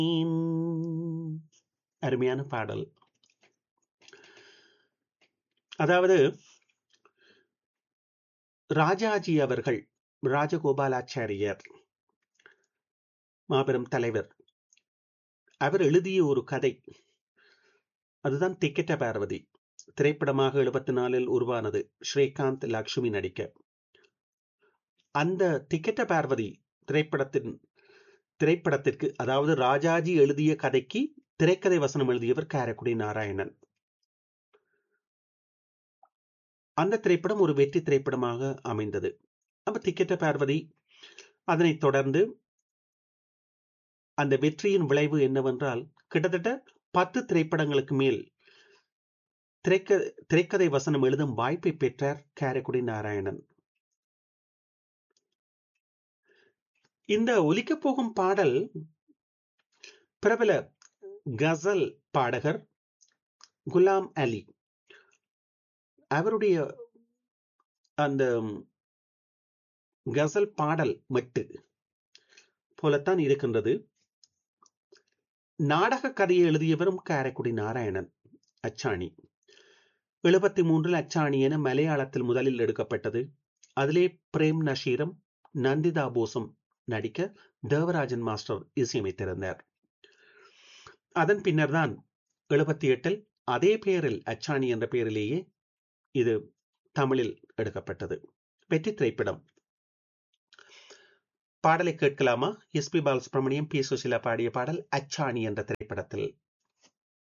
அருமையான பாடல் அதாவது ராஜாஜி அவர்கள் ராஜகோபாலாச்சாரியர் மாபெரும் தலைவர் அவர் எழுதிய ஒரு கதை அதுதான் திக்கெட்ட பார்வதி திரைப்படமாக எழுபத்தி நாலில் உருவானது ஸ்ரீகாந்த் லக்ஷ்மி நடிக்க அந்த திக்கெட்ட பார்வதி திரைப்படத்தின் திரைப்படத்திற்கு அதாவது ராஜாஜி எழுதிய கதைக்கு திரைக்கதை வசனம் எழுதியவர் காரக்குடி நாராயணன் அந்த திரைப்படம் ஒரு வெற்றி திரைப்படமாக அமைந்தது அப்ப திக்கெட்ட பார்வதி அதனைத் தொடர்ந்து அந்த வெற்றியின் விளைவு என்னவென்றால் கிட்டத்தட்ட பத்து திரைப்படங்களுக்கு மேல் திரைக்க திரைக்கதை வசனம் எழுதும் வாய்ப்பை பெற்றார் காரைக்குடி நாராயணன் இந்த ஒலிக்கப் போகும் பாடல் பிரபல கசல் பாடகர் குலாம் அலி அவருடைய அந்த கசல் பாடல் மட்டு போலத்தான் இருக்கின்றது நாடக கதையை எழுதியவரும் காரைக்குடி நாராயணன் அச்சாணி எழுபத்தி மூன்றில் அச்சாணி என மலையாளத்தில் முதலில் எடுக்கப்பட்டது அதிலே பிரேம் நஷீரம் நந்திதா போஸும் நடிக்க தேவராஜன் மாஸ்டர் இசையமைத்திருந்தார் அதன் பின்னர் தான் எழுபத்தி எட்டில் அதே பெயரில் அச்சாணி என்ற பெயரிலேயே இது தமிழில் எடுக்கப்பட்டது வெற்றி திரைப்படம் பாடலை கேட்கலாமா S P Balasubrahmanyam P Susheela பாடிய பாடல் அச்சாணி என்ற திரைப்படத்தில்